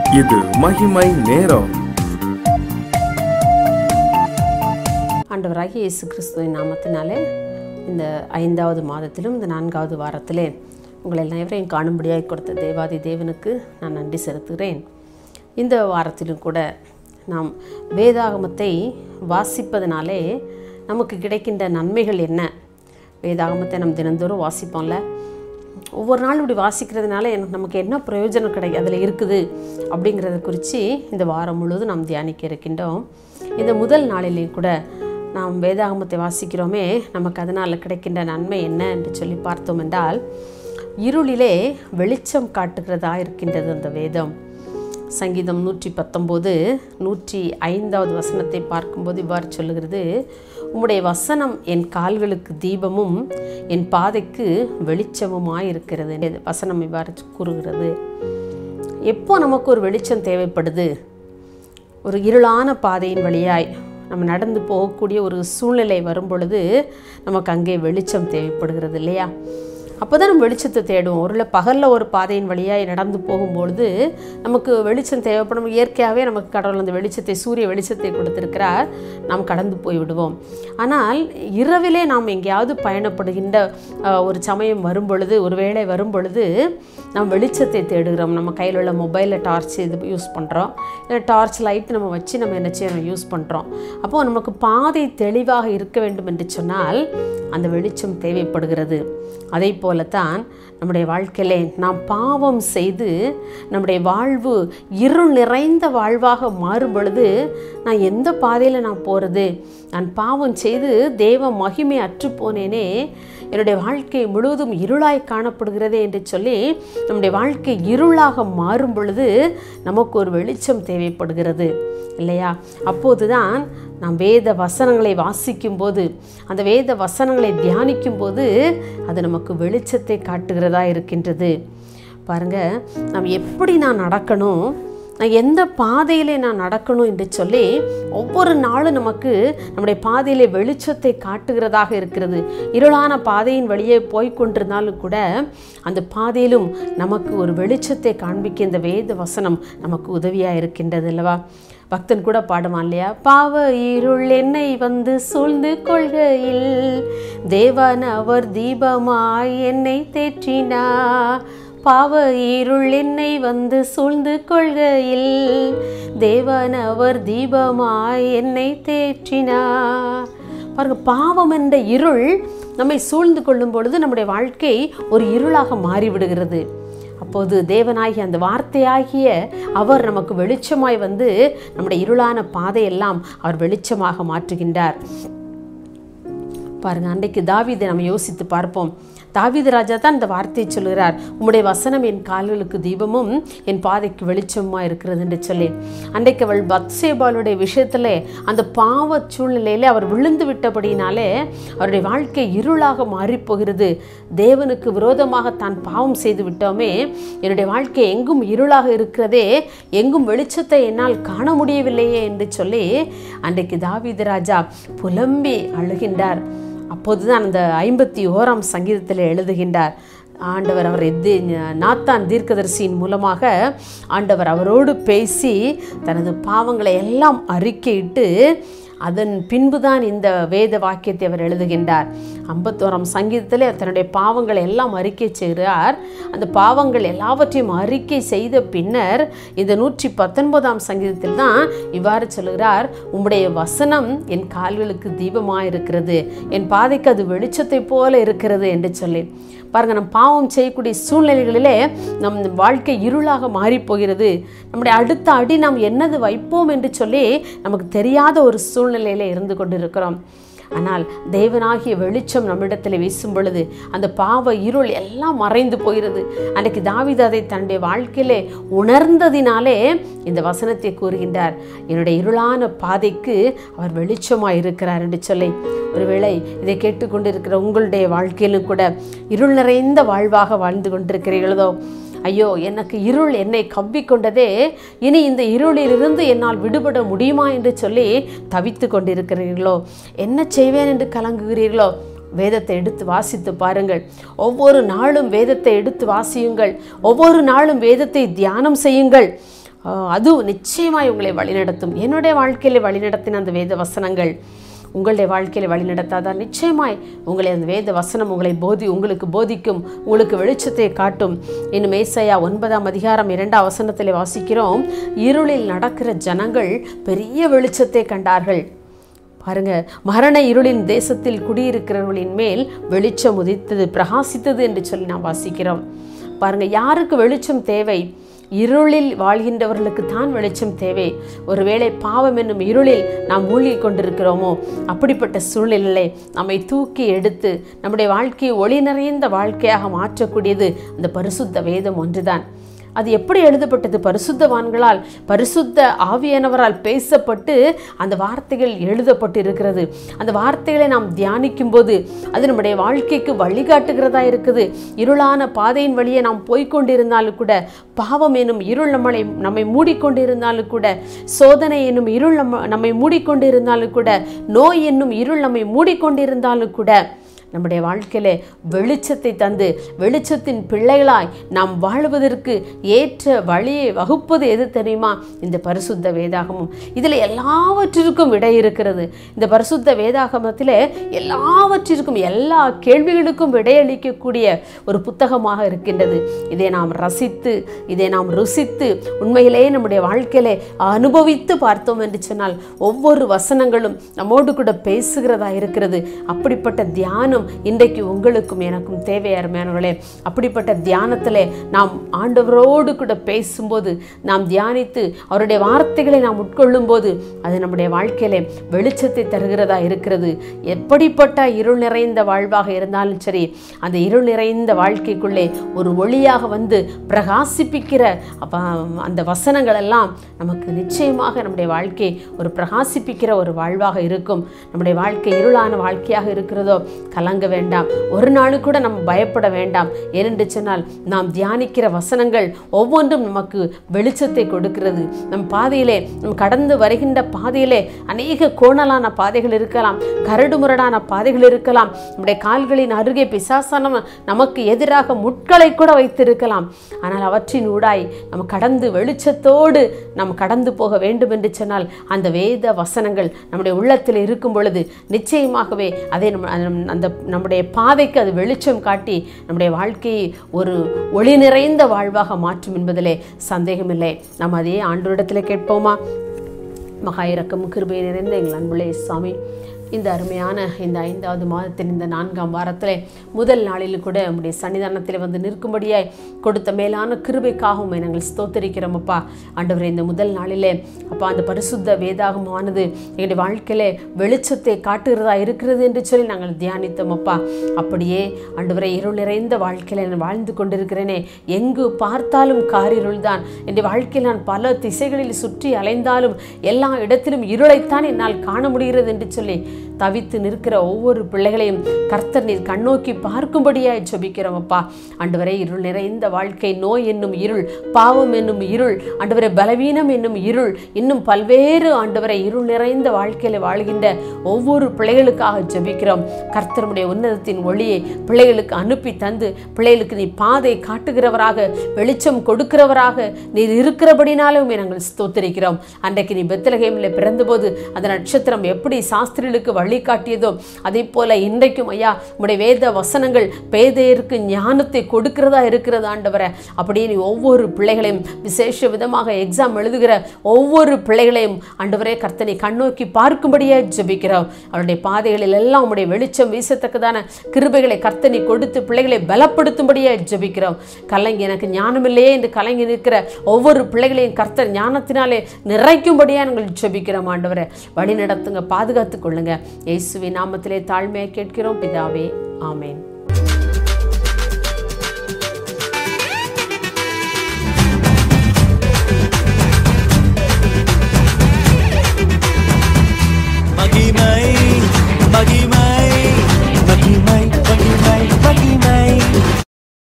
இது மகிமை நேரம் ஆண்டவராகிய இயேசு கிறிஸ்துவின் நாமத்தினாலே இந்த ஐந்தாவது மாதத்திலும் இந்த நான்காவது வாரத்திலே உங்களை அனைவரையும் காணும்படியாக கொடுத்த தேவாதி தேவனுக்கு நான் நன்றி செலுத்துகிறேன் இந்த வாரத்திலும் கூட நாம் வேதாகமத்தை வாசிப்பதனாலே நமக்கு கிடைக்கின்ற நன்மைகள் என்ன வேதாகமத்தை நாம் தினந்தோறும் வாசிப்போம்ல ஒவ்வொரு நாள் இப்படி வாசிக்கிறதுனால எனக்கு நமக்கு என்ன பிரயோஜனம் கிடை அதில் இருக்குது அப்படிங்கிறத குறித்து இந்த வாரம் முழுவதும் நாம் தியானிக்க இருக்கின்றோம் இந்த முதல் நாளிலேயும் கூட நாம் வேதாகமத்தை வாசிக்கிறோமே நமக்கு அதனால் கிடைக்கின்ற நன்மை என்ன என்று சொல்லி பார்த்தோம் என்றால் இருளிலே வெளிச்சம் காட்டுகிறதா இருக்கின்றது அந்த வேதம் சங்கீதம் நூற்றி பத்தொம்போது நூற்றி ஐந்தாவது வசனத்தை பார்க்கும்போது இவ்வாறு சொல்லுகிறது உம்முடைய வசனம் என் கால்களுக்கு தீபமும் என் பாதைக்கு வெளிச்சமுமாய் இருக்கிறது இந்த வசனம் இவ்வாறு கூறுகிறது எப்போ நமக்கு ஒரு வெளிச்சம் தேவைப்படுது ஒரு இருளான பாதையின் வழியாய் நம்ம நடந்து போகக்கூடிய ஒரு சூழ்நிலை வரும் பொழுது நமக்கு அங்கே வெளிச்சம் தேவைப்படுகிறது இல்லையா அப்போ தான் நம்ம வெளிச்சத்தை தேடுவோம் ஒரு பகலில் ஒரு பாதையின் வழியாக நடந்து போகும்பொழுது நமக்கு வெளிச்சம் தேவைப்படும் இயற்கையாகவே நமக்கு கடவுள் அந்த வெளிச்சத்தை சூரிய வெளிச்சத்தை கொடுத்திருக்கிறார் நாம் கடந்து போய் விடுவோம் ஆனால் இரவிலே நாம் எங்கேயாவது பயணப்படுகின்ற அஹ், ஒரு சமயம் வரும் பொழுது ஒரு வேளை வரும் பொழுது நாம் வெளிச்சத்தை தேடுகிறோம் நம்ம கையில் உள்ள மொபைலில் டார்ச் இது யூஸ் பண்ணுறோம் இல்லை டார்ச் லைட் நம்ம வச்சு நம்ம என்ன செய்யறோம் யூஸ் பண்ணுறோம் அப்போது நமக்கு பாதை தெளிவாக இருக்க வேண்டும் என்று சொன்னால் அந்த வெளிச்சம் தேவைப்படுகிறது அதே போலத்தான் நம்முடைய வாழ்க்கையிலே நாம் பாவம் செய்து நம்முடைய வாழ்வு இருள் நிறைந்த வாழ்வாக மாறும் பொழுது நான் எந்த பாதையில் நான் போகிறது நான் பாவம் செய்து தேவ மகிமை அற்று போனேனே என்னுடைய வாழ்க்கை முழுவதும் இருளாய் காணப்படுகிறதே என்று சொல்லி நம்முடைய வாழ்க்கை இருளாக மாறும் பொழுது நமக்கு ஒரு வெளிச்சம் தேவைப்படுகிறது இல்லையா அப்போதுதான் நாம் வேத வசனங்களை வாசிக்கும் போது அந்த வேத வசனங்களை தியானிக்கும் போது அது நமக்கு வெளிச்சத்தை காட்டுகிறதா இருக்கின்றது பாருங்க நாம் எப்படி நான் நடக்கணும் நான் எந்த பாதையிலே நான் நடக்கணும் என்று சொல்லி ஒவ்வொரு நாளும் நமக்கு நம்முடைய பாதையிலே வெளிச்சத்தை காட்டுகிறதாக இருக்கிறது இருளான பாதையின் வழியே போய் கொண்டிருந்தாலும் கூட அந்த பாதையிலும் நமக்கு ஒரு வெளிச்சத்தை காண்பிக்க இந்த வேத வசனம் நமக்கு உதவியாக இருக்கின்றது அல்லவா பக்தன் கூட பாடுவான் இல்லையா பாவ இருள் என்னை வந்து சூழ்ந்து கொள்கையில் தேவன் அவர் தீபமாய் என்னை தேற்றினா பாவ இருள் என்னை வந்து சூழ்ந்து கொள்கையில் தேவன் அவர் தீபமாய் என்னை தேற்றினா பாருங்க பாவம் என்ற இருள் நம்மை சூழ்ந்து கொள்ளும் பொழுது நம்முடைய வாழ்க்கை ஒரு இருளாக மாறிவிடுகிறது அப்போது தேவனாகிய அந்த வார்த்தையாகிய அவர் நமக்கு வெளிச்சமாய் வந்து நம்முடைய இருளான பாதையெல்லாம் அவர் வெளிச்சமாக மாற்றுகின்றார் பாருங்க அன்றைக்கு தாவீதை நம்ம யோசித்து பார்ப்போம் தாவீது ராஜா தான் இந்த வார்த்தையை சொல்கிறார் உம்முடைய வசனம் என் கால்களுக்கு தீபமும் என் பாதைக்கு வெளிச்சமுமா இருக்கிறது என்று சொல்லி அன்றைக்கு அவள் பத்சேபாளுடைய விஷயத்துல அந்த பாவ சூழ்நிலையில அவர் விழுந்து விட்டபடினாலே அவருடைய வாழ்க்கை இருளாக மாறிப்போகிறது தேவனுக்கு விரோதமாக தான் பாவம் செய்து விட்டோமே என்னுடைய வாழ்க்கை எங்கும் இருளாக இருக்கிறதே எங்கும் வெளிச்சத்தை என்னால் காண முடியவில்லையே என்று சொல்லி அன்றைக்கு தாவீது ராஜா புலம்பி அழுகின்றார் அப்போதுதான் அந்த ஐம்பத்தி ஓராம் சங்கீதத்தில் எழுதுகின்றார் ஆண்டவர் அவர் எது நாத்தான் தீர்க்கதரிசியின் மூலமாக ஆண்டவர் அவரோடு பேசி தனது பாவங்களை எல்லாம் அறிக்கையிட்டு அதன் பின்புதான் இந்த வேத வாக்கியத்தை அவர் எழுதுகின்றார் ஐம்பத்தோராம் சங்கீதத்தில் தன்னுடைய பாவங்களை எல்லாம் அறிக்கை செய்கிறார் அந்த பாவங்கள் எல்லாவற்றையும் அறிக்கை செய்த பின்னர் இந்த நூற்றி பத்தொன்பதாம் சங்கீதத்தில் தான் இவ்வாறு சொல்கிறார் உம்முடைய வசனம் என் கால்களுக்கு தீபமாக இருக்கிறது என் பாதைக்கு அது வெளிச்சத்தை போல இருக்கிறது என்று சொல்லி பாருங்க நம் பாவம் செய்யக்கூடிய சூழ்நிலைகளிலே நம் வாழ்க்கை இருளாக மாறிப் போகிறது நம்முடைய அடுத்த அடி நாம் என்னது வைப்போம் என்று சொல்லி நமக்கு தெரியாத ஒரு சூழ்நிலையில இருந்து கொண்டிருக்கிறோம் ஆனால் தேவனாகிய வெளிச்சம் நம்மிடத்தில் வீசும் பொழுது அந்த பாவ இருள் எல்லாம் மறைந்து போகிறது அன்றைக்கு தாவீது அதை தன்னுடைய வாழ்க்கையிலே உணர்ந்ததினாலே இந்த வசனத்தை கூறுகின்றார் என்னுடைய இருளான பாதைக்கு அவர் வெளிச்சமாக இருக்கிறார் என்று சொல்லி ஒருவேளை இதை கேட்டுக்கொண்டிருக்கிற உங்களுடைய வாழ்க்கையிலும் கூட இருள் நிறைந்த வாழ்வாக வாழ்ந்து கொண்டிருக்கிறீர்களோ ஐயோ எனக்கு இருள் என்னை கவ்விக்கொண்டதே இனி இந்த இருளிலிருந்து என்னால் விடுபட முடியுமா என்று சொல்லி தவித்து கொண்டிருக்கிறீர்களோ என்ன செய்வேன் என்று கலங்குகிறீர்களோ வேதத்தை எடுத்து வாசித்து பாருங்கள் ஒவ்வொரு நாளும் வேதத்தை எடுத்து வாசியுங்கள் ஒவ்வொரு நாளும் வேதத்தை தியானம் செய்யுங்கள் ஆஹ் அது நிச்சயமாய் உங்களை வழிநடத்தும் என்னுடைய வாழ்க்கையில் வழிநடத்தின அந்த வேத வசனங்கள் உங்களுடைய வாழ்க்கையில் வழிநடத்தாதான் நிச்சயமாய் உங்களை அந்த வேத வசனம் உங்களை போதி உங்களுக்கு போதிக்கும் உங்களுக்கு வெளிச்சத்தை காட்டும் இன்னும் மேசையா ஒன்பதாம் அதிகாரம் இரண்டாம் வசனத்தில் வாசிக்கிறோம் இருளில் நடக்கிற ஜனங்கள் பெரிய வெளிச்சத்தை கண்டார்கள் பாருங்க மரண இருளின் தேசத்தில் குடியிருக்கிறவர்களின் மேல் வெளிச்சம் உதித்தது பிரகாசித்தது என்று சொல்லி நாம் வாசிக்கிறோம் பாருங்க யாருக்கு வெளிச்சம் தேவை இருளில் வாழ்கின்றவர்களுக்கு தான் வெளிச்சம் தேவை ஒருவேளை பாவம் என்னும் இருளில் நாம் மூழ்கி கொண்டிருக்கிறோமோ அப்படிப்பட்ட சூழ்நிலை நம்மை தூக்கி எடுத்து நம்முடைய வாழ்க்கையை ஒளி நிறைந்த வாழ்க்கையாக மாற்றக்கூடியது அந்த பரிசுத்த வேதம் ஒன்றுதான் அது எப்படி எழுதப்பட்டது பரிசுத்தவான்களால் பரிசுத்த ஆவியானவரால் பேசப்பட்டு அந்த வார்த்தைகள் எழுதப்பட்டு இருக்கிறது அந்த வார்த்தைகளை நாம் தியானிக்கும் போது அது நம்முடைய வாழ்க்கைக்கு வழிகாட்டுகிறதா இருக்குது இருளான பாதையின் வழியே நாம் போய்க்கொண்டிருந்தாலும் கூட பாவம் எனும் இருள் நம்மளை நம்மை மூடிக்கொண்டிருந்தாலும் கூட சோதனை என்னும் இருள் நம்ம நம்மை மூடிக்கொண்டிருந்தாலும் கூட நோய் என்னும் இருள் நம்மை மூடிக்கொண்டிருந்தாலும் கூட நம்முடைய வாழ்க்கையில வெளிச்சத்தை தந்து வெளிச்சத்தின் பிள்ளைகளாய் நாம் வாழ்வதற்கு ஏற்ற வழியை வகுப்பது எது தெரியுமா இந்த பரிசுத்த வேதாகமம் இதில் எல்லாவற்றிற்கும் விடை இருக்கிறது இந்த பரிசுத்த வேதாகமத்தில் எல்லாவற்றிற்கும் எல்லா கேள்விகளுக்கும் விடையளிக்கக்கூடிய ஒரு புத்தகமாக இருக்கின்றது இதை நாம் ரசித்து இதை நாம் ருசித்து உண்மையிலே நம்முடைய வாழ்க்கையிலே அனுபவித்து பார்த்தோம் என்று சொன்னால் ஒவ்வொரு வசனங்களும் நம்மோடு கூட பேசுகிறதா இருக்கிறது அப்படிப்பட்ட தியானம் இன்றைக்கு உங்களுக்கும் எனக்கும் தேவை அருமையானவர்களே அப்படிப்பட்ட தியானத்திலே நாம் ஆண்டவரோடு கூட பேசும்போது நாம் தியானித்து அவருடைய வார்த்தைகளை நாம் உட்கொள்ளும் போது அது நம்முடைய வாழ்க்கையிலே வெளிச்சத்தை தருகிறதா இருக்கிறது எப்படிப்பட்ட இருள் நிறைந்த வாழ்வாக இருந்தாலும் சரி அந்த இருள் நிறைந்த வாழ்க்கைக்குள்ளே ஒரு ஒளியாக வந்து பிரகாசிப்பிக்கிற அப்ப அந்த வசனங்கள் எல்லாம் நமக்கு நிச்சயமாக நம்முடைய வாழ்க்கை ஒரு பிரகாசிப்பிக்கிற ஒரு வாழ்வாக இருக்கும் நம்முடைய வாழ்க்கை இருளான வாழ்க்கையாக இருக்கிறதோ கலங்க வேண்டாம் ஒரு நாள் கூட நம்ம பயப்பட வேண்டாம் ஏனென்று சொன்னால் நாம் தியானிக்கிற வசனங்கள் ஒவ்வொன்றும் நமக்கு வெளிச்சத்தை கொடுக்கிறது நம் பாதையிலே நம் கடந்து வருகின்ற பாதையிலே அநேக கோணலான பாதைகள் இருக்கலாம் கரடுமுரடான பாதைகள் இருக்கலாம் நம்முடைய கால்களின் அருகே பிசாசனம் நமக்கு எதிராக முட்களை கூட வைத்திருக்கலாம் ஆனால் அவற்றின் ஊடாய் நம்ம கடந்து வெளிச்சத்தோடு நாம் கடந்து போக வேண்டும் என்று சொன்னால் அந்த வேத வசனங்கள் நம்முடைய உள்ளத்தில் இருக்கும் பொழுது நிச்சயமாகவே அதை நம்ம அந்த நம்முடைய பாதைக்கு அது வெளிச்சம் காட்டி நம்முடைய வாழ்க்கையை ஒரு ஒளி நிறைந்த வாழ்வாக மாற்றும் என்பதிலே சந்தேகமில்லை நாம் அதே ஆண்டோரிடத்தில் கேட்போமா மகா இரக்கம் கிருபை நிறைந்த எங்கள் அன்புலே சாமி இந்த அருமையான இந்த ஐந்தாவது மாதத்தின் இந்த நான்காம் வாரத்திலே முதல் நாளில் கூட உம்முடைய சன்னிதானத்தில் வந்து நிற்கும்படியாய் கொடுத்த மேலான கிருபைக்காகவும் நாங்கள் ஸ்தோத்தரிக்கிறோம் அப்பா ஆண்டவரே இந்த முதல் நாளிலே அப்பா அந்த பரிசுத்த வேதாகமானது எங்களுடைய வாழ்க்கையிலே வெளிச்சத்தை காட்டுகிறதா இருக்கிறது என்று சொல்லி நாங்கள் தியானித்தோம் அப்பா அப்படியே ஆண்டவரை இருள் நிறைந்த வாழ்க்கையில் நான் வாழ்ந்து கொண்டிருக்கிறேனே எங்கு பார்த்தாலும் காரிருள் தான் என் வாழ்க்கையில் நான் பல திசைகளில் சுற்றி அலைந்தாலும் எல்லா இடத்திலும் இருளைத்தான் என்னால் காண முடிகிறது என்று சொல்லி தவித்து நிற்கிற ஒவ்வொரு பிள்ளைகளையும் கர்த்தர் நீர் கண்ணோக்கி பார்க்கும்படியாய் ஜெபிக்கிறோம் அப்பா ஆண்டவரே இருள் நிறைந்த வாழ்க்கை நோய் என்னும் இருள் பாவம் என்னும் இருள் ஆண்டவரே பலவீனம் என்னும் இருள் இன்னும் பல்வேறு ஆண்டவரை இருள் நிறைந்த வாழ்க்கையில் வாழ்கின்ற ஒவ்வொரு பிள்ளைகளுக்காக ஜெபிக்கிறோம் கர்த்தருடைய உன்னதத்தின் ஒளியை பிள்ளைகளுக்கு அனுப்பி தந்து பிள்ளைகளுக்கு நீ பாதை காட்டுகிறவராக வெளிச்சம் கொடுக்கிறவராக நீர் இருக்கிறபடினாலும் நாங்கள் ஸ்தோத்திரிக்கிறோம் அன்றைக்கு நீ பெத்தலகேமில் பிறந்தபோது அந்த நட்சத்திரம் எப்படி சாஸ்திரிகளுக்கு வழிகாட்டியதோ அதே போல இன்றைக்கும் ஐயா உடைய வேத வசனங்கள் பேதையருக்கு ஞானத்தை கொடுக்கிறதா இருக்கிறது ஆண்டவரை அப்படியே நீ ஒவ்வொரு பிள்ளைகளையும் விசேஷ விதமாக எக்ஸாம் எழுதுகிற ஒவ்வொரு பிள்ளைகளையும் ஆண்டவரே கர்த்தனை கண்ணோக்கி பார்க்கும்படியே ஜெபிக்கிறோம் அவருடைய பாதைகளில் எல்லாம் உம்முடைய வெளிச்சம் வீசத்தக்கதான கிருபைகளை கர்த்தனை கொடுத்து பிள்ளைகளை பலப்படுத்தும்படியே ஜெபிக்கிறோம் கலங்கி எனக்கு ஞானம் இல்லையே என்று கலங்கி நிற்கிற ஒவ்வொரு பிள்ளைகளையும் கர்த்தர் ஞானத்தினாலே நிறைக்கும்படியா நாங்கள் ஜெபிக்கிறோம் ஆண்டவரை வழி நடத்துங்க பாதுகாத்துக் கொள்ளுங்க இயேசுவின் நாமத்திலே தாழ்மையை கேட்கிறோம் பிதாவே ஆமென்